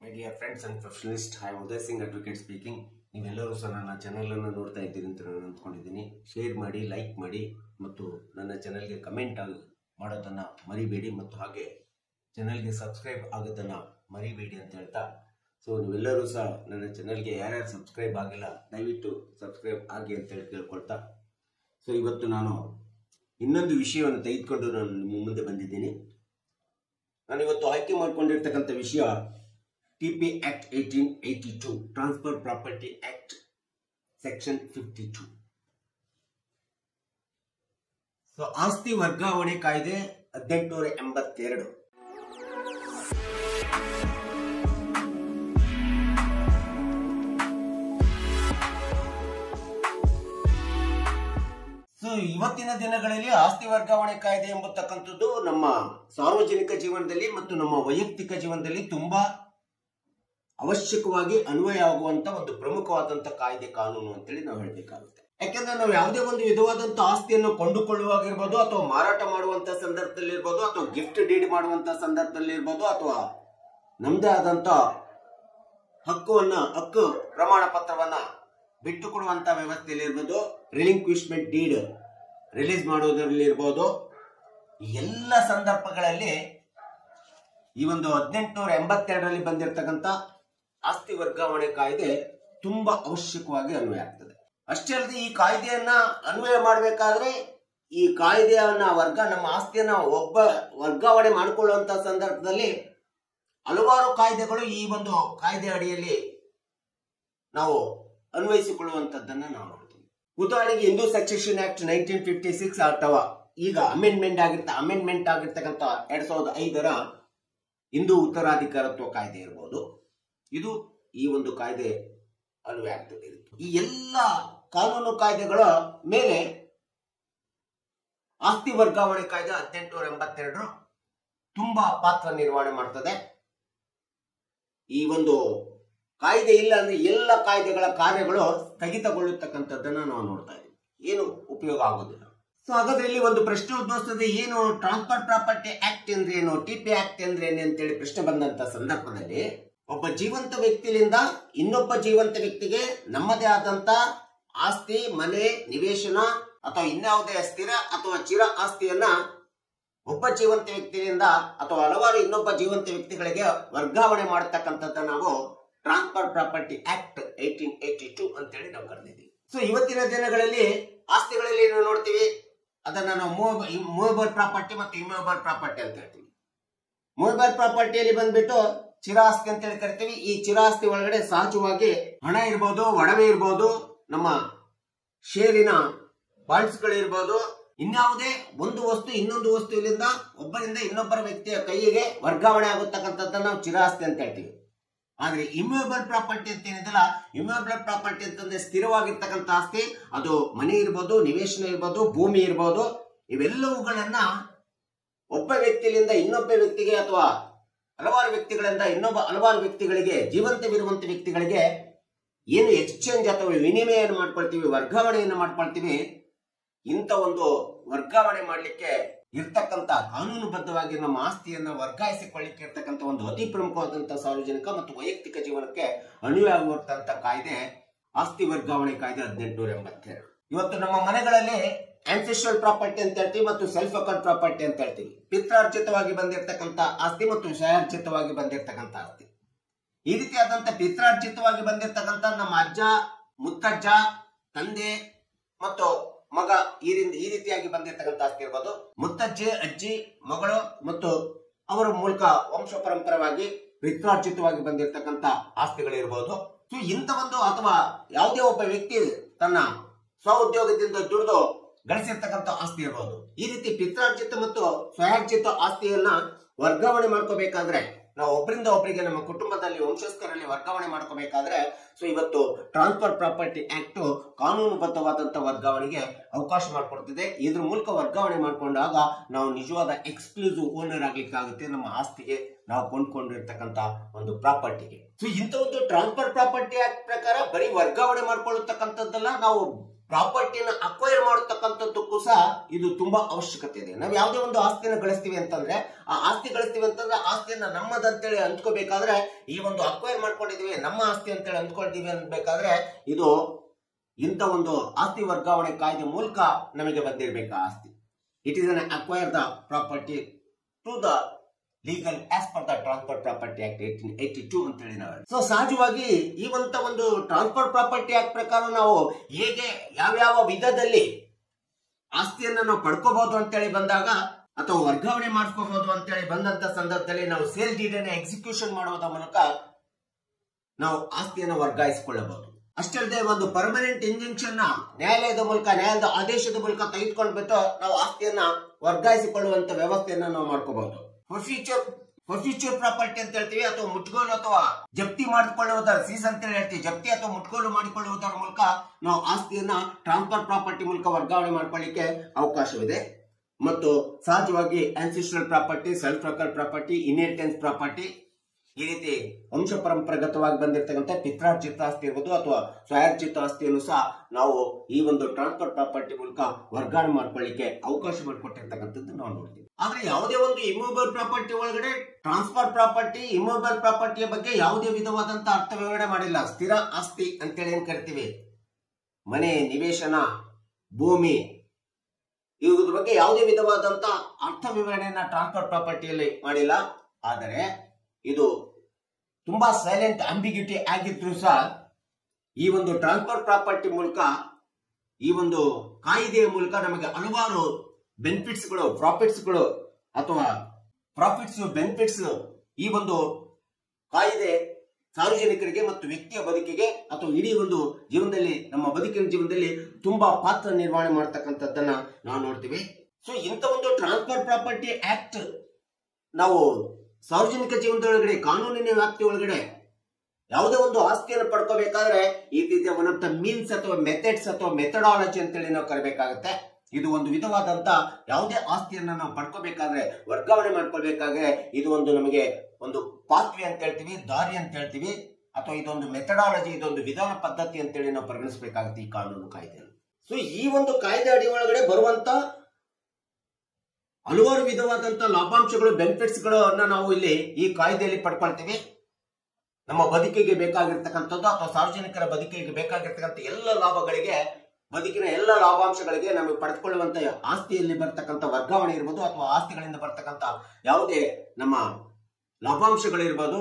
my dear friends and professionalist I Uday Singh advocate speaking ನೀವೆಲ್ಲರೂ ಸಹ ನನ್ನ ಚಾನಲನ್ನು ನೋಡ್ತಾ ಇದ್ದೀರಿ ಅಂತ ನಾನು ಅಂದ್ಕೊಂಡಿದ್ದೀನಿ ಶೇರ್ ಮಾಡಿ ಲೈಕ್ ಮಾಡಿ ಮತ್ತು ನನ್ನ ಚಾನಲ್ಗೆ ಕಮೆಂಟ್ ಆಗಿ ಮಾಡೋದನ್ನು ಮರಿಬೇಡಿ ಮತ್ತು ಹಾಗೆ ಚಾನಲ್ಗೆ ಸಬ್ಸ್ಕ್ರೈಬ್ ಆಗೋದನ್ನು ಮರಿಬೇಡಿ ಅಂತ ಹೇಳ್ತಾ ಸೊ ನೀವೆಲ್ಲರೂ ಸಹ ನನ್ನ ಚಾನಲ್ಗೆ ಯಾರ್ಯಾರು ಸಬ್ಸ್ಕ್ರೈಬ್ ಆಗಿಲ್ಲ ದಯವಿಟ್ಟು ಸಬ್ಸ್ಕ್ರೈಬ್ ಆಗಿ ಅಂತ ಹೇಳಿ ಕೇಳ್ಕೊಳ್ತಾ ಸೊ ಇವತ್ತು ನಾನು ಇನ್ನೊಂದು ವಿಷಯವನ್ನು ತೆಗೆದುಕೊಂಡು ನಾನು ನಿಮ್ಮ ಮುಂದೆ ಬಂದಿದ್ದೀನಿ ನಾನು ಇವತ್ತು ಆಯ್ಕೆ ಮಾಡಿಕೊಂಡಿರ್ತಕ್ಕಂಥ ವಿಷಯ T P act eighteen eighty two transfer property act section fifty two so ಆಸ್ತಿ ವರ್ಗಾವಣೆ ಕಾಯ್ದೆ ಹದಿನೆಂಟುನೂರ ಎಂಬತ್ತೆರಡು ಸೊ ಇವತ್ತಿನ ದಿನಗಳಲ್ಲಿ ಆಸ್ತಿ ವರ್ಗಾವಣೆ ಕಾಯ್ದೆ ಎಂಬತಕ್ಕಂಥದ್ದು ನಮ್ಮ ಸಾರ್ವಜನಿಕ ಜೀವನದಲ್ಲಿ ಮತ್ತು ನಮ್ಮ ವೈಯಕ್ತಿಕ ಜೀವನದಲ್ಲಿ ತುಂಬಾ ಅವಶ್ಯಕವಾಗಿ ಅನ್ವಯ ಆಗುವಂತ ಒಂದು ಪ್ರಮುಖವಾದಂತ ಕಾಯ್ದೆ ಕಾನೂನು ಅಂತೇಳಿ ನಾವು ಹೇಳಬೇಕಾಗುತ್ತೆ ಯಾಕೆಂದ್ರೆ ನಾವು ಯಾವುದೇ ಒಂದು ವಿಧವಾದಂತ ಆಸ್ತಿಯನ್ನು ಕೊಂಡುಕೊಳ್ಳುವಾಗಿರ್ಬೋದು ಅಥವಾ ಮಾರಾಟ ಮಾಡುವಂತ ಸಂದರ್ಭದಲ್ಲಿ ಇರ್ಬೋದು ಅಥವಾ ಗಿಫ್ಟ್ ಡೀಡ್ ಮಾಡುವಂತ ಸಂದರ್ಭದಲ್ಲಿ ಇರ್ಬೋದು ಅಥವಾ ನಮ್ದೇ ಆದಂತ ಹಕ್ಕುವನ್ನ ಹಕ್ಕು ಪ್ರಮಾಣ ಪತ್ರವನ್ನ ಬಿಟ್ಟು ಕೊಡುವಂತ ವ್ಯವಸ್ಥೆಯಲ್ಲಿ ಇರ್ಬೋದು ರಿಲಿಂಕ್ವಿಶ್ಮೆಂಟ್ ಡೀಡ್ ರಿಲೀಸ್ ಮಾಡೋದ್ರಲ್ಲಿ ಇರ್ಬೋದು ಈ ಎಲ್ಲ ಸಂದರ್ಭಗಳಲ್ಲಿ ಈ ಒಂದು ಹದಿನೆಂಟುನೂರ ಎಂಬತ್ತೆರಡರಲ್ಲಿ ಬಂದಿರತಕ್ಕಂತ ಆಸ್ತಿ ವರ್ಗಾವಣೆ ಕಾಯ್ದೆ ತುಂಬಾ ಅವಶ್ಯಕವಾಗಿ ಅನ್ವಯ ಆಗ್ತದೆ ಅಷ್ಟೇ ಅಲ್ಲದೆ ಈ ಕಾಯ್ದೆಯನ್ನ ಅನ್ವಯ ಮಾಡಬೇಕಾದ್ರೆ ಈ ಕಾಯ್ದೆಯನ್ನ ವರ್ಗ ನಮ್ಮ ಆಸ್ತಿಯನ್ನ ಒಬ್ಬ ವರ್ಗಾವಣೆ ಮಾಡಿಕೊಳ್ಳುವಂತ ಸಂದರ್ಭದಲ್ಲಿ ಹಲವಾರು ಕಾಯ್ದೆಗಳು ಈ ಒಂದು ಕಾಯ್ದೆ ಅಡಿಯಲ್ಲಿ ನಾವು ಅನ್ವಯಿಸಿಕೊಳ್ಳುವಂತದ್ದನ್ನ ನಾವು ನೋಡ್ತೀವಿ ಉದಾಹರಣೆಗೆ Hindu succession act nineteen fifty six ಅಥವಾ ಈಗ ಅಮೆಂಡ್ಮೆಂಟ್ ಆಗಿರ್ತ ಅಮೆಂಡ್ಮೆಂಟ್ ಆಗಿರ್ತಕ್ಕಂಥ ಎರಡ್ ಸಾವಿರದ ಐದರ ಹಿಂದೂ ಉತ್ತರಾಧಿಕಾರತ್ವ ಕಾಯ್ದೆ ಇರ್ಬೋದು ಇದು ಈ ಒಂದು ಕಾಯ್ದೆ ಅನ್ವಯ ಆಗ್ತದೆ ಈ ಎಲ್ಲ ಕಾನೂನು ಕಾಯ್ದೆಗಳ ಮೇಲೆ ಆಸ್ತಿ ವರ್ಗಾವಣೆ ಕಾಯ್ದೆ ಹದಿನೆಂಟುನೂರ ಎಂಬತ್ತೆರಡರ ತುಂಬಾ ಪಾತ್ರ ನಿರ್ವಹಣೆ ಮಾಡ್ತದೆ ಈ ಒಂದು ಕಾಯ್ದೆ ಇಲ್ಲ ಅಂದ್ರೆ ಎಲ್ಲ ಕಾಯ್ದೆಗಳ ಕಾರ್ಯಗಳು ಸ್ಥಗಿತಗೊಳ್ಳುತ್ತಕ್ಕಂಥದ್ದನ್ನ ನಾವು ನೋಡ್ತಾ ಇದ್ದೀವಿ ಏನು ಉಪಯೋಗ ಆಗೋದಿಲ್ಲ ಸೊ ಹಾಗಾದ್ರೆ ಇಲ್ಲಿ ಒಂದು ಪ್ರಶ್ನೆ ಉದ್ಭವಿಸ್ತದೆ ಏನು ಟ್ರಾನ್ಸ್ಫರ್ ಪ್ರಾಪರ್ಟಿ ಆಕ್ಟ್ ಅಂದ್ರೆ ಏನು ಟಿ ಪಿ ಆಕ್ಟ್ ಅಂದ್ರೆ ಏನು ಅಂತೇಳಿ ಪ್ರಶ್ನೆ ಬಂದಂತ ಸಂದರ್ಭದಲ್ಲಿ ಒಬ್ಬ ಜೀವಂತ ವ್ಯಕ್ತಿಯಿಂದ ಇನ್ನೊಬ್ಬ ಜೀವಂತ ವ್ಯಕ್ತಿಗೆ ನಮ್ಮದೇ ಆದಂತ ಆಸ್ತಿ ಮನೆ ನಿವೇಶನ ಅಥವಾ ಇನ್ಯಾವುದೇ ಸ್ಥಿರ ಅಥವಾ ಚಿರ ಆಸ್ತಿಯನ್ನ ಒಬ್ಬ ಜೀವಂತ ವ್ಯಕ್ತಿಯಿಂದ ಅಥವಾ ಹಲವಾರು ಇನ್ನೊಬ್ಬ ಜೀವಂತ ವ್ಯಕ್ತಿಗಳಿಗೆ ವರ್ಗಾವಣೆ ಮಾಡತಕ್ಕಂಥದ್ದು ನಾವು transfer property act eighteen eighty two ಅಂತೇಳಿ ನಾವು ಕರೆದಿದ್ದೀವಿ ಸೊ ಇವತ್ತಿನ ದಿನಗಳಲ್ಲಿ ಆಸ್ತಿಗಳಲ್ಲಿ ನಾವು ನೋಡ್ತೀವಿ ಅದನ್ನ ನಾವು ಮೂವಬಲ್ ಪ್ರಾಪರ್ಟಿ ಮತ್ತು ಇಮೂವಬಲ್ ಪ್ರಾಪರ್ಟಿ ಅಂತ ಹೇಳ್ತೀವಿ ಮೂವಬಲ್ ಪ್ರಾಪರ್ಟಿಯಲ್ಲಿ ಬಂದ್ಬಿಟ್ಟು ಚಿರಾಸ್ತಿ ಅಂತ ಹೇಳಿ ಕರಿತೀವಿ ಈ ಚಿರಾಸ್ತಿ ಒಳಗಡೆ ಸಹಜವಾಗಿ ಹಣ ಇರ್ಬೋದು ಒಡವೆ ಇರ್ಬೋದು ನಮ್ಮ ಷೇರಿನ ಬಾಂಡ್ಸ್ಗಳು ಇರ್ಬೋದು ಇನ್ಯಾವುದೇ ಒಂದು ವಸ್ತು ಇನ್ನೊಂದು ವಸ್ತುವಿನಿಂದ ಒಬ್ಬರಿಂದ ಇನ್ನೊಬ್ಬರ ವ್ಯಕ್ತಿಯ ಕೈಗೆ ವರ್ಗಾವಣೆ ಆಗುತ್ತಕ್ಕಂಥದ್ದನ್ನ ನಾವು ಚಿರಾಸ್ತಿ ಅಂತ ಹೇಳ್ತೀವಿ ಆದ್ರೆ ಇಮ್ಯೂಬಲ್ ಪ್ರಾಪರ್ಟಿ ಅಂತ ಏನಿದಲ್ಲ ಇಮ್ಯೂಬಲ್ ಪ್ರಾಪರ್ಟಿ ಅಂತಂದ್ರೆ ಸ್ಥಿರವಾಗಿರ್ತಕ್ಕಂಥ ಆಸ್ತಿ ಅದು ಮನೆ ಇರ್ಬೋದು ನಿವೇಶನ ಇರ್ಬೋದು ಭೂಮಿ ಇರ್ಬೋದು ಇವೆಲ್ಲವುಗಳನ್ನ ಒಬ್ಬ ವ್ಯಕ್ತಿಯಿಂದ ಇನ್ನೊಬ್ಬ ವ್ಯಕ್ತಿಗೆ ಅಥವಾ ಹಲವಾರು ವ್ಯಕ್ತಿಗಳಿಂದ ಇನ್ನೊಬ್ಬ ಹಲವಾರು ವ್ಯಕ್ತಿಗಳಿಗೆ ಜೀವಂತವಿರುವಂತ ವ್ಯಕ್ತಿಗಳಿಗೆ ಏನು ಎಕ್ಸ್ಚೇಂಜ್ ಅಥವಾ ವಿನಿಮಯವನ್ನು ಮಾಡ್ಕೊಳ್ತೀವಿ ವರ್ಗಾವಣೆಯನ್ನು ಮಾಡ್ಕೊಳ್ತೀವಿ ಇಂಥ ಒಂದು ವರ್ಗಾವಣೆ ಮಾಡಲಿಕ್ಕೆ ಇರ್ತಕ್ಕಂಥ ಕಾನೂನುಬದ್ಧವಾಗಿ ನಮ್ಮ ಆಸ್ತಿಯನ್ನ ವರ್ಗಾಯಿಸಿಕೊಳ್ಳಿಕ್ಕೆ ಇರ್ತಕ್ಕಂಥ ಒಂದು ಅತಿ ಪ್ರಮುಖವಾದಂತಹ ಸಾರ್ವಜನಿಕ ಮತ್ತು ವೈಯಕ್ತಿಕ ಜೀವನಕ್ಕೆ ಅನ್ವಯ ಆಗುವಂತಹ ಕಾಯ್ದೆ ಆಸ್ತಿ ವರ್ಗಾವಣೆ ಕಾಯ್ದೆ ಹದಿನೆಂಟುನೂರ ಎಂಬತ್ತೆರಡು ಇವತ್ತು ನಮ್ಮ ಮನೆಗಳಲ್ಲಿ ಆನ್ಸೆಸ್ಟ್ರಲ್ ಪ್ರಾಪರ್ಟಿ ಅಂತ ಹೇಳ್ತೀವಿ ಮತ್ತು ಸೆಲ್ಫ್ ಅಕೌಂಟ್ ಪ್ರಾಪರ್ಟಿ ಅಂತ ಹೇಳ್ತೀವಿ ಪಿತ್ರಾರ್ಜಿತವಾಗಿ ಬಂದಿರತಕ್ಕಂಥ ಆಸ್ತಿ ಮತ್ತು ಸ್ವಯಾರ್ಜಿತವಾಗಿ ಬಂದಿರತಕ್ಕಂಥ ಆಸ್ತಿ ಈ ರೀತಿಯಾದಂತ ಪಿತ್ರಾರ್ಜಿತವಾಗಿ ಬಂದಿರತಕ್ಕಂಥ ನಮ್ಮ ಅಜ್ಜ ಮುತ್ತಜ್ಜ ತಂದೆ ಮತ್ತು ಮಗ ಈ ಈ ರೀತಿಯಾಗಿ ಬಂದಿರತಕ್ಕಂಥ ಆಸ್ತಿ ಇರ್ಬೋದು ಮುತ್ತಜ್ಜಿ ಅಜ್ಜಿ ಮಗಳು ಮತ್ತು ಅವರ ಮೂಲಕ ವಂಶ ಪರಂಪರವಾಗಿ ಪಿತ್ರಾರ್ಜಿತವಾಗಿ ಬಂದಿರತಕ್ಕಂಥ ಆಸ್ತಿಗಳಿರ್ಬೋದು ಸೊ ಇಂಥ ಒಂದು ಅಥವಾ ಯಾವುದೇ ಒಬ್ಬ ವ್ಯಕ್ತಿ ತನ್ನ ಸ್ವಉದ್ಯೋಗದಿಂದ ದುಡಿದು ಗಳಿಸಿರ್ತಕ್ಕಂಥ ಆಸ್ತಿ ಇರ್ಬೋದು ಈ ರೀತಿ ಪಿತ್ರಾರ್ಜಿತ ಮತ್ತು ಸ್ವಯಾರ್ಜಿತ ಆಸ್ತಿಯನ್ನ ವರ್ಗಾವಣೆ ಮಾಡ್ಕೋಬೇಕಾದ್ರೆ ನಾವು ಒಬ್ಬರಿಂದ ಒಬ್ಬರಿಗೆ ನಮ್ಮ ಕುಟುಂಬದಲ್ಲಿ ವಂಶಸ್ಥರಲ್ಲಿ ವರ್ಗಾವಣೆ ಮಾಡ್ಕೋಬೇಕಾದ್ರೆ ಸೊ ಇವತ್ತು ಟ್ರಾನ್ಸ್ಫರ್ ಪ್ರಾಪರ್ಟಿ ಆಕ್ಟ್ ಕಾನೂನುಬದ್ಧವಾದಂತ ವರ್ಗಾವಣೆಗೆ ಅವಕಾಶ ಮಾಡಿಕೊಡ್ತಿದೆ ಇದ್ರ ಮೂಲಕ ವರ್ಗಾವಣೆ ಮಾಡಿಕೊಂಡಾಗ ನಾವು ನಿಜವಾದ ಎಕ್ಸ್ಕ್ಲೂಸಿವ್ ಓನರ್ ಆಗ್ಲಿಕ್ಕಾಗುತ್ತೆ ನಮ್ಮ ಆಸ್ತಿಗೆ ನಾವು ಕೊಂಡ್ಕೊಂಡಿರ್ತಕ್ಕಂತ ಒಂದು ಪ್ರಾಪರ್ಟಿಗೆ ಸೊ ಇಂಥ ಒಂದು ಟ್ರಾನ್ಸ್ಫರ್ ಪ್ರಾಪರ್ಟಿ ಆಕ್ಟ್ ಪ್ರಕಾರ ಬರೀ ವರ್ಗಾವಣೆ ಮಾಡ್ಕೊಳ್ಳತಕ್ಕಂಥದ್ದಲ್ಲ ನಾವು ಪ್ರಾಪರ್ಟಿನ ಅಕ್ವೈರ್ ಮಾಡತಕ್ಕಂಥದ್ದಕ್ಕೂ ಸಹ ಇದು ತುಂಬಾ ಅವಶ್ಯಕತೆ ಇದೆ ನಾವು ಯಾವುದೇ ಒಂದು ಆಸ್ತಿನ ಗಳಿಸ್ತೀವಿ ಅಂತಂದ್ರೆ ಆ ಆಸ್ತಿ ಗಳಿಸ್ತೀವಿ ಅಂತಂದ್ರೆ ಆಸ್ತಿಯನ್ನ ನಮ್ಮದಂತೇಳಿ ಅಂದ್ಕೋಬೇಕಾದ್ರೆ ಈ ಒಂದು ಅಕ್ವೈರ್ ಮಾಡ್ಕೊಂಡಿದೀವಿ ನಮ್ಮ ಆಸ್ತಿ ಅಂತೇಳಿ ಅಂದ್ಕೊಳ್ತೀವಿ ಅನ್ಬೇಕಾದ್ರೆ ಇದು ಇಂಥ ಒಂದು ಆಸ್ತಿ ವರ್ಗಾವಣೆ ಕಾಯ್ದೆ ಮೂಲಕ ನಮಗೆ ಬಂದಿರಬೇಕು ಆ ಆಸ್ತಿ it is an acquire the property to the legal as per the transfer property act eighteen eighty two ಅಂತೇಳಿ ನಾವು ಸೊ ಸಹಜವಾಗಿ ಈ ಒಂತ ಒಂದು ಟ್ರಾನ್ಸ್ಫರ್ ಪ್ರಾಪರ್ಟಿ ಆಕ್ಟ್ ಪ್ರಕಾರ ನಾವು ಹೇಗೆ ಯಾವ್ಯಾವ ವಿಧದಲ್ಲಿ ಆಸ್ತಿಯನ್ನ ನಾವು ಪಡ್ಕೋಬಹುದು ಅಂತೇಳಿ ಬಂದಾಗ ಅಥವಾ ವರ್ಗಾವಣೆ ಮಾಡ್ಕೋಬಹುದು ಅಂತೇಳಿ ಬಂದಂತ ಸಂದರ್ಭದಲ್ಲಿ ನಾವು ಸೇಲ್ ಡೀಡನ್ನ ಎಕ್ಸಿಕ್ಯೂಷನ್ ಮಾಡುವುದರ ಮೂಲಕ ನಾವು ಆಸ್ತಿಯನ್ನು ವರ್ಗಾಯಿಸಿಕೊಳ್ಳಬಹುದು ಅಷ್ಟೇ ಅಲ್ಲದೆ ಒಂದು ಪರ್ಮನೆಂಟ್ ಇಂಜೆಕ್ಷನ್ ನ ನ್ಯಾಯಾಲಯದ ಮೂಲಕ ನ್ಯಾಯಾಲಯದ ಆದೇಶದ ಮೂಲಕ ತೆಗೆದುಕೊಂಡು ಬಿಟ್ಟು ನಾವು ಆಸ್ತಿಯನ್ನ ವರ್ಗಾಯಿಸಿಕೊಳ್ಳುವಂತ ವ್ಯವಸ್ಥೆಯನ್ನ ನಾವು ಮಾಡ್ಕೋಬಹುದು for future for future property ಅಂತ ಹೇಳ್ತೀವಿ ಅಥವಾ ಮುಟ್ಗೋಲು ಅಥವಾ ಜಪ್ತಿ ಮಾಡಿಕೊಳ್ಳುವುದರ ಸೀಸ್ ಅಂತ ಹೇಳಿ ಹೇಳ್ತೀವಿ ಜಪ್ತಿ ಅಥವಾ ಮುಟ್ಗೋಲು ಮಾಡಿಕೊಳ್ಳುವುದರ ಮೂಲಕ ನಾವು ಆಸ್ತಿಯನ್ನ ಟ್ರಾನ್ಸ್ಫರ್ ಪ್ರಾಪರ್ಟಿ ಮೂಲಕ ವರ್ಗಾವಣೆ ಮಾಡ್ಕೊಳ್ಳಿಕ್ಕೆ ಅವಕಾಶವಿದೆ ಮತ್ತು ಸಹಜವಾಗಿ ancestral property self record property inheritance property ಈ ರೀತಿ ವಂಶ ಪರಂಪರಾಗತವಾಗಿ ಬಂದಿರತಕ್ಕಂಥ ಪಿತ್ರಾರ್ಜಿತ ಆಸ್ತಿ ಇರ್ಬೋದು ಅಥವಾ ಸ್ವಯಾರ್ಜಿತ ಆಸ್ತಿಯನ್ನು ಸಹ ನಾವು ಈ ಒಂದು ಟ್ರಾನ್ಸ್ಫರ್ ಪ್ರಾಪರ್ಟಿ ಮೂಲಕ ವರ್ಗಾವಣೆ ಮಾಡ್ಕೊಳ್ಳಿಕ್ಕೆ ಅವಕಾಶ ಮಾಡಿಕೊಟ್ಟಿರ್ತಕ್ಕಂಥದ್ದು ನಾವು ನೋಡ್ತೀವಿ ಆದ್ರೆ ಯಾವುದೇ ಒಂದು ಇಮೂಬಲ್ ಪ್ರಾಪರ್ಟಿ ಒಳಗಡೆ ಟ್ರಾನ್ಸ್ಫರ್ ಪ್ರಾಪರ್ಟಿ ಇಮೂಬಲ್ ಪ್ರಾಪರ್ಟಿಯ ಬಗ್ಗೆ ಯಾವುದೇ ವಿಧವಾದಂತ ಅರ್ಥ ವಿವರಣೆ ಮಾಡಿಲ್ಲ ಸ್ಥಿರ ಆಸ್ತಿ ಅಂತೇಳಿ ಏನ್ ಕರಿತೀವಿ ಮನೆ ನಿವೇಶನ ಭೂಮಿ ಇವುದ್ರ ಬಗ್ಗೆ ಯಾವುದೇ ವಿಧವಾದಂತ ಅರ್ಥ ವಿವರಣೆಯನ್ನ ಟ್ರಾನ್ಸ್ಫರ್ ಪ್ರಾಪರ್ಟಿಯಲ್ಲಿ ಮಾಡಿಲ್ಲ ಆದರೆ ಇದು ತುಂಬಾ ಸೈಲೆಂಟ್ ಅಂಬಿಗ್ಯೂಟಿ ಆಗಿದ್ರು ಸಹ ಈ ಒಂದು ಟ್ರಾನ್ಸ್ಫರ್ ಪ್ರಾಪರ್ಟಿ ಮೂಲಕ ಈ ಒಂದು ಕಾಯಿದೆಯ ಮೂಲಕ ನಮಗೆ ಹಲವಾರು ಬೆನಿಫಿಟ್ಸ್ಗಳು ಪ್ರಾಫಿಟ್ಸ್ಗಳು ಅಥವಾ ಪ್ರಾಫಿಟ್ಸ್ ಬೆನಿಫಿಟ್ಸ್ ಈ ಒಂದು ಕಾಯಿದೆ ಸಾರ್ವಜನಿಕರಿಗೆ ಮತ್ತು ವ್ಯಕ್ತಿಯ ಬದುಕಿಗೆ ಅಥವಾ ಇಡೀ ಒಂದು ಜೀವನದಲ್ಲಿ ನಮ್ಮ ಬದುಕಿನ ಜೀವನದಲ್ಲಿ ತುಂಬಾ ಪಾತ್ರ ನಿರ್ವಹಣೆ ಮಾಡ್ತಕ್ಕಂಥದ್ದನ್ನ ನಾವು ನೋಡ್ತೀವಿ ಸೊ ಇಂಥ ಒಂದು ಟ್ರಾನ್ಸ್ಫರ್ ಪ್ರಾಪರ್ಟಿ ಆಕ್ಟ್ ನಾವು ಸಾರ್ವಜನಿಕ ಜೀವನದೊಳಗಡೆ ಕಾನೂನಿನ ವ್ಯಾಪ್ತಿ ಒಳಗಡೆ ಯಾವುದೇ ಒಂದು ಆಸ್ತಿಯನ್ನು ಪಡ್ಕೋಬೇಕಾದ್ರೆ ಈ ರೀತಿಯ ಒನ್ ಆಫ್ ದ ಮೀನ್ಸ್ ಅಥವಾ ಮೆಥಡ್ಸ್ ಅಥವಾ ಮೆಥಡಾಲಜಿ ಅಂತೇಳಿ ನಾವು ಕರಿಬೇಕಾಗುತ್ತೆ ಇದು ಒಂದು ವಿಧವಾದಂತ ಯಾವುದೇ ಆಸ್ತಿಯನ್ನ ನಾವು ಪಡ್ಕೋಬೇಕಾದ್ರೆ ವರ್ಗಾವಣೆ ಮಾಡ್ಕೊಳ್ಬೇಕಾದ್ರೆ ಇದು ಒಂದು ನಮಗೆ ಒಂದು ಪಾತ್ವೆ ಅಂತ ಹೇಳ್ತೀವಿ ದಾರಿ ಅಂತ ಹೇಳ್ತೀವಿ ಅಥವಾ ಇದೊಂದು ಮೆಥಡಾಲಜಿ ಇದೊಂದು ವಿಧಾನ ಪದ್ಧತಿ ಅಂತೇಳಿ ನಾವು ಪರಿಗಣಿಸಬೇಕಾಗುತ್ತೆ ಈ ಕಾನೂನು ಕಾಯ್ದೆಯಲ್ಲಿ ಸೊ ಈ ಒಂದು ಕಾಯ್ದೆ ಅಡಿ ಒಳಗಡೆ ಬರುವಂತ ಹಲವಾರು ವಿಧವಾದಂತ ಲಾಭಾಂಶಗಳು ಬೆನಿಫಿಟ್ಸ್ ಗಳನ್ನ ನಾವು ಇಲ್ಲಿ ಈ ಕಾಯ್ದೆಯಲ್ಲಿ ಪಡ್ಕೊಳ್ತೀವಿ ನಮ್ಮ ಬದುಕಿಗೆ ಬೇಕಾಗಿರ್ತಕ್ಕಂಥದ್ದು ಅಥವಾ ಸಾರ್ವಜನಿಕರ ಬದುಕಿಗೆ ಬೇಕಾಗಿರ್ತಕ್ಕಂಥ ಎಲ್ಲ ಲಾಭಗಳಿಗೆ ಬದುಕಿನ ಎಲ್ಲ ಲಾಭಾಂಶಗಳಿಗೆ ನಮಗೆ ಪಡೆದುಕೊಳ್ಳುವಂತ ಆಸ್ತಿಯಲ್ಲಿ ಬರ್ತಕ್ಕಂಥ ವರ್ಗಾವಣೆ ಇರ್ಬೋದು ಅಥವಾ ಆಸ್ತಿಗಳಿಂದ ಬರ್ತಕ್ಕಂಥ ಯಾವುದೇ ನಮ್ಮ ಲಾಭಾಂಶಗಳಿರ್ಬೋದು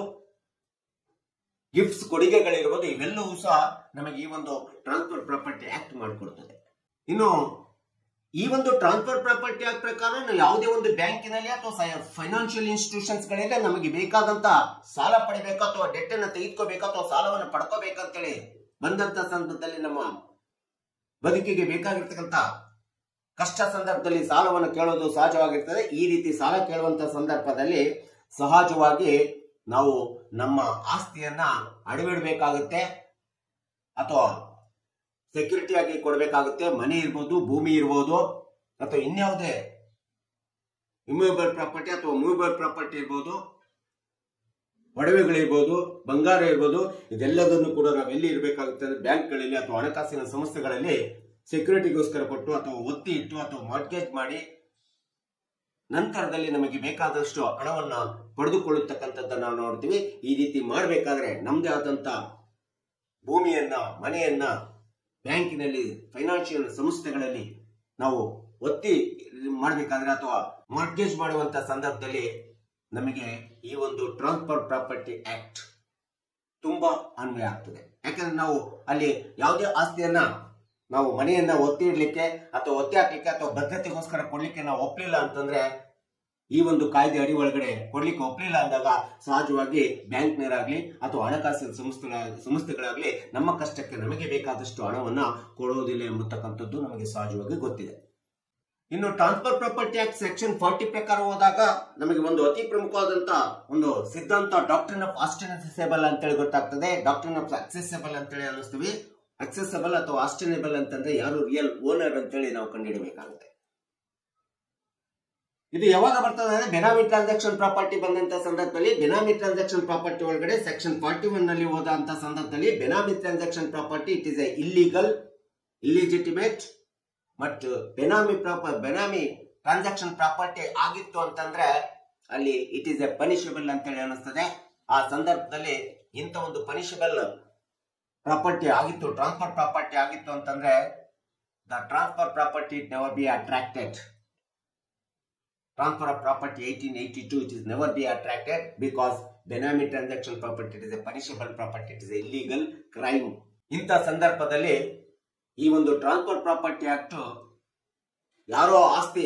ಗಿಫ್ಟ್ಸ್ ಕೊಡುಗೆಗಳಿರ್ಬೋದು ಇವೆಲ್ಲವೂ ಸಹ ನಮಗೆ ಈ ಒಂದು ಟ್ರಾನ್ಸ್ಫರ್ ಪ್ರಾಪರ್ಟಿ ಆಕ್ಟ್ ಮಾಡಿಕೊಡ್ತದೆ ಇನ್ನು ಈ ಒಂದು ಟ್ರಾನ್ಸ್ಫರ್ ಪ್ರಾಪರ್ಟಿ ಆಕ್ಟ್ ಪ್ರಕಾರ ನಾವು ಯಾವುದೇ ಒಂದು ಬ್ಯಾಂಕಿನಲ್ಲಿ ಅಥವಾ ಫೈನಾನ್ಷಿಯಲ್ ಇನ್ಸ್ಟಿಟ್ಯೂಷನ್ಸ್ ಗಳಲ್ಲಿ ನಮಗೆ ಬೇಕಾದಂತ ಸಾಲ ಪಡಿಬೇಕು ಅಥವಾ ಡೆಟ್ ಅನ್ನ ತೆಗೆದುಕೋಬೇಕು ಅಥವಾ ಸಾಲವನ್ನು ಪಡ್ಕೋಬೇಕಂತೇಳಿ ಬಂದಂತ ಸಂದರ್ಭದಲ್ಲಿ ನಮ್ಮ ಬದುಕಿಗೆ ಬೇಕಾಗಿರ್ತಕ್ಕಂಥ ಕಷ್ಟ ಸಂದರ್ಭದಲ್ಲಿ ಸಾಲವನ್ನು ಕೇಳೋದು ಸಹಜವಾಗಿರ್ತದೆ ಈ ರೀತಿ ಸಾಲ ಕೇಳುವಂತ ಸಂದರ್ಭದಲ್ಲಿ ಸಹಜವಾಗಿ ನಾವು ನಮ್ಮ ಆಸ್ತಿಯನ್ನ ಅಡವಿಡಬೇಕಾಗುತ್ತೆ ಅಥವಾ ಸೆಕ್ಯೂರಿಟಿ ಆಗಿ ಕೊಡಬೇಕಾಗುತ್ತೆ ಮನೆ ಇರ್ಬೋದು ಭೂಮಿ ಇರ್ಬೋದು ಅಥವಾ ಇನ್ಯಾವುದೇ ಇಮ್ಯೂಬಲ್ ಪ್ರಾಪರ್ಟಿ ಅಥವಾ ಮೂವೇಬಲ್ ಪ್ರಾಪರ್ಟಿ ಇರ್ಬೋದು ಒಡವೆಗಳಿರ್ಬೋದು ಬಂಗಾರ ಇರ್ಬೋದು ಇದೆಲ್ಲದನ್ನು ಕೂಡ ನಾವು ಎಲ್ಲಿ ಇರಬೇಕಾಗುತ್ತೆ ಅಂದ್ರೆ ಬ್ಯಾಂಕ್ಗಳಲ್ಲಿ ಅಥವಾ ಹಣಕಾಸಿನ ಸಂಸ್ಥೆಗಳಲ್ಲಿ ಸೆಕ್ಯೂರಿಟಿಗೋಸ್ಕರ ಕೊಟ್ಟು ಅಥವಾ ಒತ್ತಿ ಇಟ್ಟು ಅಥವಾ ಮಾರ್ಗೇಜ್ ಮಾಡಿ ನಂತರದಲ್ಲಿ ನಮಗೆ ಬೇಕಾದಷ್ಟು ಹಣವನ್ನ ಪಡೆದುಕೊಳ್ಳತಕ್ಕಂಥದ್ದನ್ನ ನಾವು ನೋಡ್ತೀವಿ ಈ ರೀತಿ ಮಾಡಬೇಕಾದ್ರೆ ನಮ್ದೇ ಆದಂತ ಭೂಮಿಯನ್ನ ಮನೆಯನ್ನ ಬ್ಯಾಂಕಿನಲ್ಲಿ ಫೈನಾನ್ಷಿಯಲ್ ಸಂಸ್ಥೆಗಳಲ್ಲಿ ನಾವು ಒತ್ತಿ ಮಾಡಬೇಕಾದ್ರೆ ಅಥವಾ ಮಾರ್ಗೇಜ್ ಮಾಡುವಂತ ಸಂದರ್ಭದಲ್ಲಿ ನಮಗೆ ಈ ಒಂದು ಟ್ರಾನ್ಸ್ಫರ್ ಪ್ರಾಪರ್ಟಿ ಆಕ್ಟ್ ತುಂಬಾ ಅನ್ವಯ ಆಗ್ತದೆ ಯಾಕಂದ್ರೆ ನಾವು ಅಲ್ಲಿ ಯಾವುದೇ ಆಸ್ತಿಯನ್ನ ನಾವು ಮನೆಯನ್ನ ಒತ್ತಿ ಇಡ್ಲಿಕ್ಕೆ ಅಥವಾ ಒತ್ತಿ ಹಾಕ್ಲಿಕ್ಕೆ ಅಥವಾ ಭದ್ರತೆಗೋಸ್ಕರ ಕೊಡ್ಲಿಕ್ಕೆ ನಾವು ಒಪ್ಲಿಲ್ಲ ಅಂತಂದ್ರೆ ಈ ಒಂದು ಕಾಯ್ದೆ ಅಡಿ ಒಳಗಡೆ ಕೊಡ್ಲಿಕ್ಕೆ ಒಪ್ಲಿಲ್ಲ ಅಂದಾಗ ಸಹಜವಾಗಿ ಬ್ಯಾಂಕ್ನರಾಗ್ಲಿ ಅಥವಾ ಹಣಕಾಸಿನ ಸಂಸ್ಥೆಗಳ ಸಂಸ್ಥೆಗಳಾಗ್ಲಿ ನಮ್ಮ ಕಷ್ಟಕ್ಕೆ ನಮಗೆ ಬೇಕಾದಷ್ಟು ಹಣವನ್ನ ಕೊಡುವುದಿಲ್ಲ ಎಂಬತಕ್ಕಂಥದ್ದು ನಮಗೆ ಸಹಜವಾಗಿ ಗೊತ್ತಿದೆ ಇನ್ನು transfer property act section forty ಪ್ರಕಾರ ಹೋದಾಗ ನಮಗೆ ಒಂದು ಅತಿ ಪ್ರಮುಖವಾದಂತ ಒಂದು ಸಿದ್ಧಾಂತ ಡಾಕ್ಟ್ರಿನ್ ಆಫ್ ಆಸ್ಟೆನಸೆಬಲ್ ಅಂತೇಳಿ ಗೊತ್ತಾಗ್ತದೆ ಡಾಕ್ಟ್ರಿನ್ ಆಫ್ ಅಕ್ಸೆಸಬಲ್ ಅಂತೇಳಿ ಅನ್ನಿಸ್ತೀವಿ ಅಕ್ಸೆಸಬಲ್ ಅಥವಾ ಆಸ್ಟೆನೇಬಲ್ ಅಂತಂದ್ರೆ ಯಾರು ರಿಯಲ್ ಓನರ್ ಅಂತೇಳಿ ನಾವು ಕಂಡುಹಿಡಬೇಕಾಗುತ್ತೆ ಇದು ಯಾವಾಗ ಬರ್ತದೆ ಅಂದ್ರೆ ಬೆನಾಮಿ ಟ್ರಾನ್ಸಾಕ್ಷನ್ ಪ್ರಾಪರ್ಟಿ ಬಂದಂತ ಸಂದರ್ಭದಲ್ಲಿ ಬೆನಾಮಿ ಟ್ರಾನ್ಸಾಕ್ಷನ್ ಪ್ರಾಪರ್ಟಿ ಒಳಗಡೆ ಸೆಕ್ಷನ್ ಫಾರ್ಟಿ ಒನ್ ನಲ್ಲಿ ಹೋದಂತ ಸಂದರ್ಭದಲ್ಲಿ benami transaction property it is a illegal illegitimate ಮತ್ತು benami proper benami transaction property ಆಗಿತ್ತು ಅಂತಂದ್ರೆ ಅಲ್ಲಿ ಇಟ್ ಈಸ್ ಎ ಪನಿಷಬಲ್ ಅಂತೇಳಿ ಅನಿಸ್ತದೆ ಆ ಸಂದರ್ಭದಲ್ಲಿ ಇಂಥ ಒಂದು ಪನಿಷಬಲ್ ಪ್ರಾಪರ್ಟಿ ಆಗಿತ್ತು ಟ್ರಾನ್ಸ್ಫರ್ ಪ್ರಾಪರ್ಟಿ ಆಗಿತ್ತು ಅಂತಂದ್ರೆ the transfer property never be attracted transfer of property 1882 it is never be attracted because benami transaction property it is a punishable property it is a illegal crime ಇಂಥ ಸಂದರ್ಭದಲ್ಲಿ ಈ ಒಂದು transfer property act ಯಾರೋ ಆಸ್ತಿ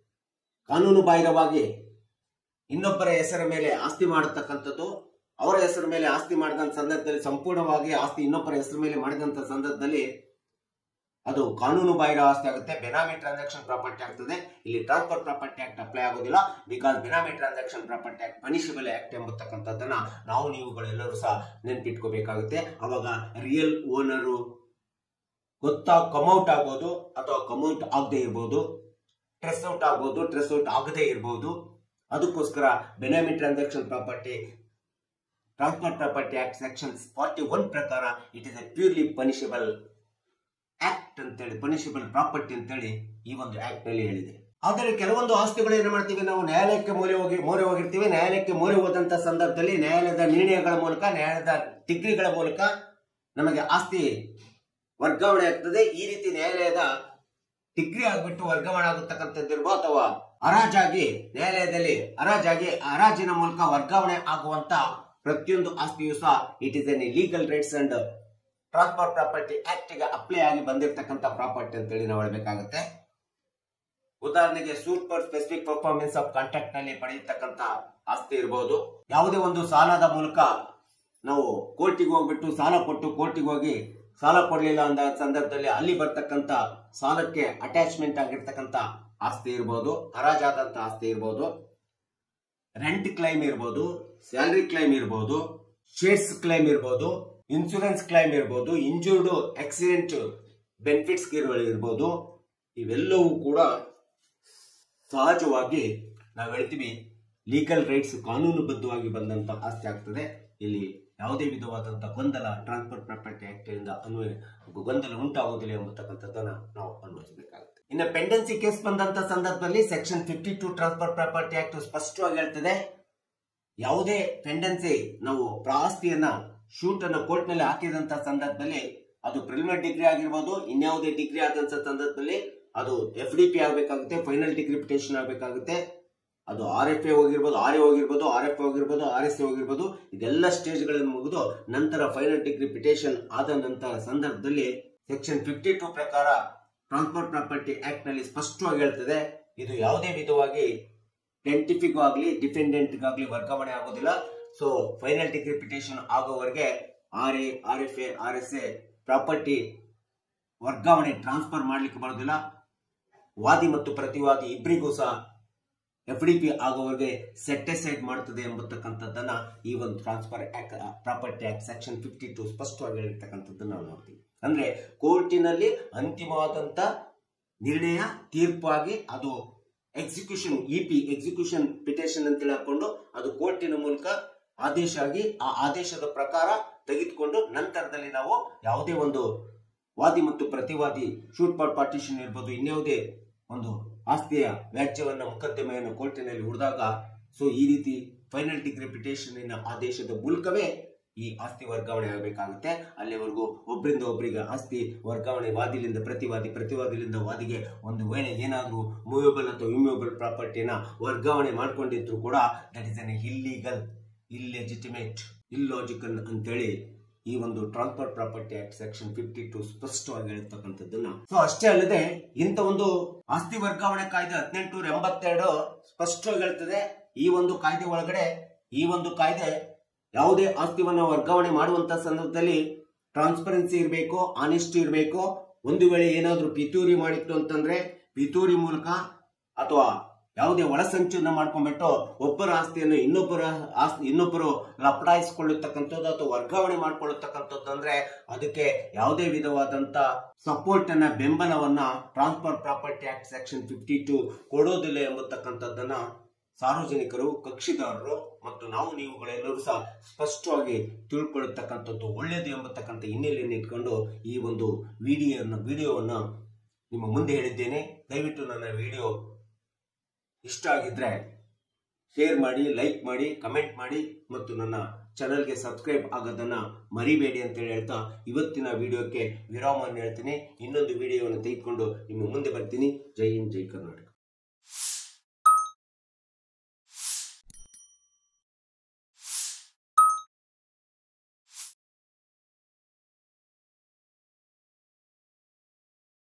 ಕಾನೂನು ಬಾಹಿರವಾಗಿ ಇನ್ನೊಬ್ಬರ ಹೆಸರ ಮೇಲೆ ಆಸ್ತಿ ಮಾಡತಕ್ಕಂಥದ್ದು ಅವರ ಹೆಸರ ಮೇಲೆ ಆಸ್ತಿ ಮಾಡಿದಂತ ಸಂದರ್ಭದಲ್ಲಿ ಸಂಪೂರ್ಣವಾಗಿ ಆಸ್ತಿ ಇನ್ನೊಬ್ಬರ ಹೆಸರ ಮೇಲೆ ಮಾಡಿದಂತ ಸಂದರ್ಭದಲ್ಲಿ ಅದು ಕಾನೂನು ಬಾಹಿರ ಆಸ್ತಿ ಆಗುತ್ತೆ ಬೆನಾಮಿ ಟ್ರಾನ್ಸಾಕ್ಷನ್ ಪ್ರಾಪರ್ಟಿ ಆಗ್ತದೆ ಇಲ್ಲಿ ಟ್ರಾನ್ಸ್ಫರ್ ಪ್ರಾಪರ್ಟಿ ಆಕ್ಟ್ ಅಪ್ಲೈ ಆಗೋದಿಲ್ಲ because benami transaction property act punishable act ಎಂಬತಕ್ಕಂಥದ್ದನ್ನ ನಾವು ನೀವುಗಳೆಲ್ಲರೂ ಸಹ ನೆನ್ಪಿಟ್ಕೋಬೇಕಾಗುತ್ತೆ ಅವಾಗ ರಿಯಲ್ ಓನರು ಗೊತ್ತಾ ಕಮೌಟ್ ಆಗ್ಬೋದು ಅಥವಾ ಕಮೌಟ್ ಆಗದೆ ಇರ್ಬೋದು ಟ್ರೆಸ್ ಔಟ್ ಆಗ್ಬೋದು ಟ್ರೆಸ್ ಔಟ್ ಆಗದೆ ಇರ್ಬೋದು ಅದಕ್ಕೋಸ್ಕರ benami transaction property transfer property act section forty one ಪ್ರಕಾರ it is a purely punishable act ಅಂತೇಳಿ ಪನಿಷಬಲ್ ಪ್ರಾಪರ್ಟಿ ಅಂತೇಳಿ ಈ ಒಂದು ಆಕ್ಟ್ ನಲ್ಲಿ ಹೇಳಿದೆ ಆದರೆ ಕೆಲವೊಂದು ಆಸ್ತಿಗಳು ಏನ್ ಮಾಡ್ತೀವಿ ನಾವು ನ್ಯಾಯಾಲಯಕ್ಕೆ ಮೊರೆ ಹೋಗಿ ಮೊರೆ ಹೋಗಿರ್ತೀವಿ ನ್ಯಾಯಾಲಯಕ್ಕೆ ಮೊರೆ ಹೋದಂತ ಸಂದರ್ಭದಲ್ಲಿ ನ್ಯಾಯಾಲಯದ ನಿರ್ಣಯಗಳ ಮೂಲಕ ನ್ಯಾಯಾಲಯದ ಡಿಗ್ರಿಗಳ ಮೂಲಕ ನಮಗೆ ಆಸ್ತಿ ವರ್ಗಾವಣೆ ಆಗ್ತದೆ ಈ ರೀತಿ ನ್ಯಾಯಾಲಯದ ಡಿಗ್ರಿ ಆಗ್ಬಿಟ್ಟು ವರ್ಗಾವಣೆ ಆಗತಕ್ಕಂಥದ್ದಿರ್ಬೋದು ಅಥವಾ ಹರಾಜಾಗಿ ನ್ಯಾಯಾಲಯದಲ್ಲಿ ಹರಾಜಾಗಿ ಹರಾಜಿನ ಮೂಲಕ ವರ್ಗಾವಣೆ ಆಗುವಂತ ಪ್ರತಿಯೊಂದು ಆಸ್ತಿಯು ಸಹ it is an legal rights and transfer property act ಗೆ ಅಪ್ಲೈ ಆಗಿ ಬಂದಿರತಕ್ಕಂತ ಪ್ರಾಪರ್ಟಿ ಅಂತೇಳಿ ನಾವು ಹೇಳಬೇಕಾಗುತ್ತೆ ಉದಾಹರಣೆಗೆ suit for specific performance of contract ನಲ್ಲಿ ಪಡೆಯತಕ್ಕಂತ ಆಸ್ತಿ ಇರಬಹುದು ಯಾವುದೇ ಒಂದು ಸಾಲದ ಮೂಲಕ ನಾವು ಕೋರ್ಟಿಗೆ ಹೋಗ್ಬಿಟ್ಟು ಸಾಲ ಕೊಟ್ಟು ಕೋರ್ಟಿಗೆ ಹೋಗಿ ಸಾಲ ಕೊಡ್ಲಿಲ್ಲ ಅಂದ ಸಂದರ್ಭದಲ್ಲಿ ಅಲ್ಲಿ ಬರ್ತಕ್ಕಂತ ಸಾಲಕ್ಕೆ ಅಟ್ಯಾಚ್ಮೆಂಟ್ ಆಗಿರ್ತಕ್ಕಂತ ಆಸ್ತಿ ಇರ್ಬೋದು ಹರಾಜಾದಂತ ಆಸ್ತಿ ಇರ್ಬೋದು ರೆಂಟ್ ಕ್ಲೈಮ್ ಇರ್ಬೋದು ಸ್ಯಾಲರಿ ಕ್ಲೈಮ್ ಇರ್ಬೋದು ಶೇರ್ಸ್ ಕ್ಲೈಮ್ ಇರ್ಬೋದು ಇನ್ಶೂರೆನ್ಸ್ ಕ್ಲೈಮ್ ಇರ್ಬೋದು ಇಂಜೂರ್ಡ್ ಆಕ್ಸಿಡೆಂಟ್ ಬೆನಿಫಿಟ್ಸ್ ಇರ್ಬೋದು ಇವೆಲ್ಲವೂ ಕೂಡ ಸಹಜವಾಗಿ ನಾವು ಹೇಳ್ತೀವಿ ಲೀಗಲ್ ರೈಟ್ಸ್ ಕಾನೂನುಬದ್ಧವಾಗಿ ಬಂದಂತ ಆಸ್ತಿ ಆಗ್ತದೆ ಇಲ್ಲಿ ಯಾವುದೇ ವಿಧವಾದಂತ ಗೊಂದಲ ಟ್ರಾನ್ಸ್ಫರ್ ಪ್ರಾಪರ್ಟಿ ಆಕ್ಟ್ ಇಂದ ಅನ್ವಯ ಗೊಂದಲ ಉಂಟಾಗುವುದಿಲ್ಲ ಎಂಬತಕ್ಕಂಥದ್ದನ್ನ ನಾವು ಅನ್ವಯಿಸಬೇಕಾಗುತ್ತೆ ಇನ್ನು ಪೆಂಡೆನ್ಸಿ ಕೇಸ್ ಬಂದಂತ ಸಂದರ್ಭದಲ್ಲಿ section fifty two transfer property act ಸ್ಪಷ್ಟವಾಗಿ ಹೇಳ್ತದೆ ಯಾವುದೇ ಪೆಂಡೆನ್ಸಿ ನಾವು ಆಸ್ತಿಯನ್ನ ಶೂಟ್ ಅನ್ನ ಕೋರ್ಟ್ ನಲ್ಲಿ ಹಾಕಿದಂತ ಸಂದರ್ಭದಲ್ಲಿ ಅದು ಪ್ರಿಲಿಮಿನರಿ ಡಿಗ್ರಿ ಆಗಿರ್ಬೋದು ಇನ್ಯಾವುದೇ ಡಿಗ್ರಿ ಆದಂತ ಸಂದರ್ಭದಲ್ಲಿ ಅದು ಎಫ್ ಡಿ ಪಿ ಆಗಬೇಕಾಗುತ್ತೆ ಫೈನಲ್ ಡಿಗ್ರಿ ಪಿಟೇಷನ್ ಆಗಬೇಕಾಗುತ್ತೆ ಅದು ಆರ್ ಎಫ್ ಎ ಹೋಗಿರ್ಬೋದು ಆರ್ ಎ ಹೋಗಿರ್ಬೋದು ಆರ್ ಎಫ್ ಎ ಹೋಗಿರ್ಬೋದು ಆರ್ ಎಸ್ ಎ ಹೋಗಿರ್ಬೋದು ಇದೆಲ್ಲ ಸ್ಟೇಜ್ಗಳನ್ನು ಮುಗಿದು ನಂತರ ಫೈನಲ್ ಡಿಗ್ರಿ ಪಿಟೇಷನ್ ಆದ ನಂತರ ಸಂದರ್ಭದಲ್ಲಿ ಸೆಕ್ಷನ್ ಫಿಫ್ಟಿ ಟೂ ಪ್ರಕಾರ ಟ್ರಾನ್ಸ್ಫರ್ ಪ್ರಾಪರ್ಟಿ ಆಕ್ಟ್ ನಲ್ಲಿ ಸ್ಪಷ್ಟವಾಗಿ ಹೇಳ್ತದೆ ಇದು ಯಾವುದೇ ವಿಧವಾಗಿ ಪ್ಲೆಂಟಿಫಿಗ್ ಆಗಲಿ ಡಿಫೆಂಡೆಂಟ್ ಆಗಲಿ ವರ್ಗಾವಣೆ ಆಗೋದಿಲ್ಲ ಸೊ ಫೈನಲ್ ಡಿಗ್ರಿ ಪಿಟೇಷನ್ ಆಗೋವರೆಗೆ R A R F A R S A property ವರ್ಗಾವಣೆ ಟ್ರಾನ್ಸ್ಫರ್ ಮಾಡ್ಲಿಕ್ಕೆ ಬರೋದಿಲ್ಲ ವಾದಿ ಮತ್ತು ಪ್ರತಿವಾದಿ ಇಬ್ಬರಿಗೂ ಸಹ ಎಫ್ ಡಿ ಪಿ ಆಗೋವರೆಗೆ ಸೆಟೆಸೈಡ್ ಮಾಡುತ್ತದೆ ಎಂಬತಕ್ಕಂಥದ್ದನ್ನ ಈ ಒಂದು transfer act property act section fifty two ಸ್ಪಷ್ಟವಾಗಿ ಹೇಳಿರ್ತಕ್ಕಂಥದ್ದನ್ನ ನಾವು ನೋಡ್ತೀವಿ ಅಂದ್ರೆ ಕೋರ್ಟಿನಲ್ಲಿ ಅಂತಿಮವಾದಂತ ನಿರ್ಣಯ ತೀರ್ಪಾಗಿ ಅದು execution E P execution petition ಅಂತ ಹಾಕೊಂಡು ಅದು ಕೋರ್ಟಿನ ಮೂಲಕ ಆದೇಶ ಆಗಿ ಆ ಆದೇಶದ ಪ್ರಕಾರ ತೆಗೆದುಕೊಂಡು ನಂತರದಲ್ಲಿ ನಾವು ಯಾವುದೇ ಒಂದು ವಾದಿ ಮತ್ತು ಪ್ರತಿವಾದಿ ಶೂಟ್ ಪಾಟ್ ಪಾರ್ಟಿಷನ್ ಇರ್ಬೋದು ಇನ್ಯಾವುದೇ ಒಂದು ಆಸ್ತಿಯ ವ್ಯಾಜ್ಯವನ್ನ ಮೊಕದ್ದಮೆಯನ್ನು ಕೋರ್ಟಿನಲ್ಲಿ ಹುಡಿದಾಗ ಸೊ ಈ ರೀತಿ ಫೈನಲ್ ಡಿಗ್ರಿ ಪಿಟೇಷನ್ ಆದೇಶದ ಮೂಲಕವೇ ಈ ಆಸ್ತಿ ವರ್ಗಾವಣೆ ಆಗಬೇಕಾಗುತ್ತೆ ಅಲ್ಲಿವರೆಗೂ ಒಬ್ಬರಿಂದ ಒಬ್ಬರಿಗೆ ಆಸ್ತಿ ವರ್ಗಾವಣೆ ವಾದಿಲಿಂದ ಪ್ರತಿವಾದಿ ಪ್ರತಿವಾದಿಲಿಂದ ವಾದಿಗೆ ಒಂದು ವೇಳೆ ಏನಾದರೂ ಮೂವೇಬಲ್ ಅಥವಾ ಇಮ್ಯೂಬಲ್ ಪ್ರಾಪರ್ಟಿನ ವರ್ಗಾವಣೆ ಮಾಡ್ಕೊಂಡಿದ್ರು ಕೂಡ that is an illegal illegitimate illogical ಅಂತೇಳಿ ಈ ಒಂದು transfer property act section fifty two ಸ್ಪಷ್ಟವಾಗಿ ಹೇಳಿರ್ತಕ್ಕಂಥದ್ದನ್ನ ಸೊ ಅಷ್ಟೇ ಅಲ್ಲದೆ ಇಂಥ ಒಂದು ಆಸ್ತಿ ವರ್ಗಾವಣೆ ಕಾಯ್ದೆ ಹದಿನೆಂಟು ಎಂಬತ್ತೆರಡು ಸ್ಪಷ್ಟವಾಗಿ ಹೇಳ್ತದೆ ಈ ಒಂದು ಕಾಯ್ದೆ ಒಳಗಡೆ ಈ ಒಂದು ಕಾಯ್ದೆ ಯಾವುದೇ ಆಸ್ತಿವನ್ನ ವರ್ಗಾವಣೆ ಮಾಡುವಂತ ಸಂದರ್ಭದಲ್ಲಿ ಟ್ರಾನ್ಸ್ಪರೆನ್ಸಿ ಇರಬೇಕು ಆನೆಸ್ಟಿ ಇರಬೇಕು ಒಂದು ವೇಳೆ ಏನಾದ್ರೂ ಪಿತೂರಿ ಮಾಡಿತ್ತು ಅಂತಂದ್ರೆ ಪಿತೂರಿ ಮೂಲಕ ಅಥವಾ ಯಾವುದೇ ಒಳಸಂಚನ್ನ ಮಾಡ್ಕೊಂಡ್ಬಿಟ್ಟು ಒಬ್ಬರ ಆಸ್ತಿಯನ್ನು ಇನ್ನೊಬ್ಬರ ಆಸ್ತಿ ಇನ್ನೊಬ್ಬರು ಲಪಡಾಯಿಸಿಕೊಳ್ಳತಕ್ಕಂಥದ್ದು ಅಥವಾ ವರ್ಗಾವಣೆ ಮಾಡ್ಕೊಳ್ಳತಕ್ಕಂಥದ್ದು ಅಂದ್ರೆ ಅದಕ್ಕೆ ಯಾವುದೇ ವಿಧವಾದಂತ ಸಪೋರ್ಟ್ ಅನ್ನ ಬೆಂಬಲವನ್ನ transfer property act section fifty two ಕೊಡೋದಿಲ್ಲ ಎಂಬತಕ್ಕಂಥದ್ದನ್ನ ಸಾರ್ವಜನಿಕರು ಕಕ್ಷಿದಾರರು ಮತ್ತು ನಾವು ನೀವುಗಳೆಲ್ಲರೂ ಸಹ ಸ್ಪಷ್ಟವಾಗಿ ತಿಳ್ಕೊಳ್ಳತಕ್ಕಂಥದ್ದು ಒಳ್ಳೆಯದು ಎಂಬತಕ್ಕಂಥ ಹಿನ್ನೆಲೆಯನ್ನು ಇಟ್ಕೊಂಡು ಈ ಒಂದು ವಿಡಿಯೋನ ವಿಡಿಯೋವನ್ನು ನಿಮ್ಮ ಮುಂದೆ ಹೇಳಿದ್ದೇನೆ ದಯವಿಟ್ಟು ನನ್ನ ವಿಡಿಯೋ ಇಷ್ಟ ಆಗಿದ್ರೆ ಶೇರ್ ಮಾಡಿ ಲೈಕ್ ಮಾಡಿ ಕಮೆಂಟ್ ಮಾಡಿ ಮತ್ತು ನನ್ನ ಚಾನಲ್ಗೆ ಸಬ್ಸ್ಕ್ರೈಬ್ ಆಗೋದನ್ನ ಮರಿಬೇಡಿ ಅಂತೇಳಿ ಹೇಳ್ತಾ ಇವತ್ತಿನ ವಿಡಿಯೋಕ್ಕೆ ವಿರಾಮವನ್ನು ಹೇಳ್ತೀನಿ ಇನ್ನೊಂದು ವಿಡಿಯೋವನ್ನು ತೆಗೆದುಕೊಂಡು ನಿಮ್ಮ ಮುಂದೆ ಬರ್ತೀನಿ ಜೈ ಹಿಂದ್ ಜೈ ಕರ್ನಾಟಕ